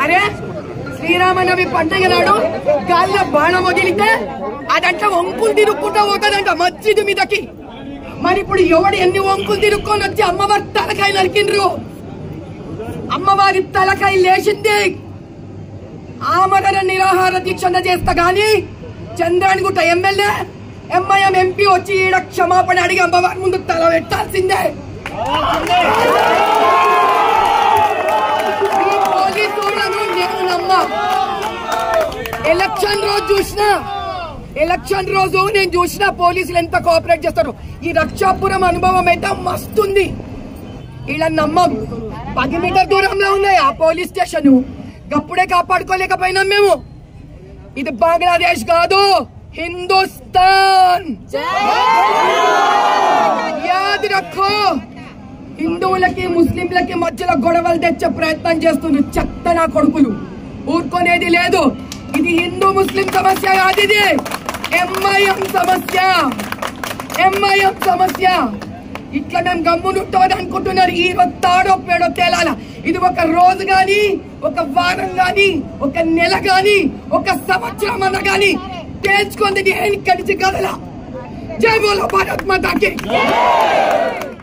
అరే శ్రీరామనవమి పండుగ నాడు గాలిలో బాణం వదిలితే అదంట వంకులు తిరుక్కుంటా పోతాదంట మస్జిద్ మీదకి మరి ఇప్పుడు ఎవడు ఎన్ని వంకులు తిరుక్కొని వచ్చి అమ్మవారి తలకాయ నరికిండ్రు అమ్మవారి తలకాయ లేచింది ఆమరణ నిరాహార దీక్షణ చేస్తా గాని చంద్రానిగుట్ట ఎమ్మెల్యే ఎంఐఎం ఎంపీ వచ్చి ఈడ క్షమాపణ అడిగి అమ్మవారి ముందు తల పెట్టాల్సిందే ఈ పోలీసులను నేను నమ్మా ఎలక్షన్ రోజు చూసినా ఎలక్షన్ రోజు నేను చూసిన పోలీసులు ఎంత కోఆపరేట్ చేస్తారు ఈ రక్షాపురం అనుభవం అయితే మస్తుంది ఇలా నమ్మం పది మీటర్ దూరంలో ఉన్నాయి ఆ పోలీస్ స్టేషన్ గప్పుడే కాపాడుకోలేకపోయినాం మేము ఇది బంగ్లాదేశ్ కాదు హిందుస్థాన్ యాద్ రఖో హిందువులకి ముస్లింలకి మధ్యలో గొడవలు తెచ్చే ప్రయత్నం చేస్తున్నారు చెత్త నా కొడుకులు ఊరుకునేది లేదు ఇది హిందూ ముస్లిం సమస్య కాదు ఇది ఎంఐఎం సమస్య ఎంఐఎం సమస్య ఇట్లా మేము గమ్మునుంటుంది అనుకుంటున్నారు ఈ రోజు తాడో పేడో తేలాల ఇది ఒక రోజు గాని ఒక వారం గాని ఒక నెల గాని ఒక సంవత్సరం అన్న గాని తేల్చుకుంది నేను కడిచి కదలా జై బోలో భారత్ మాతాకి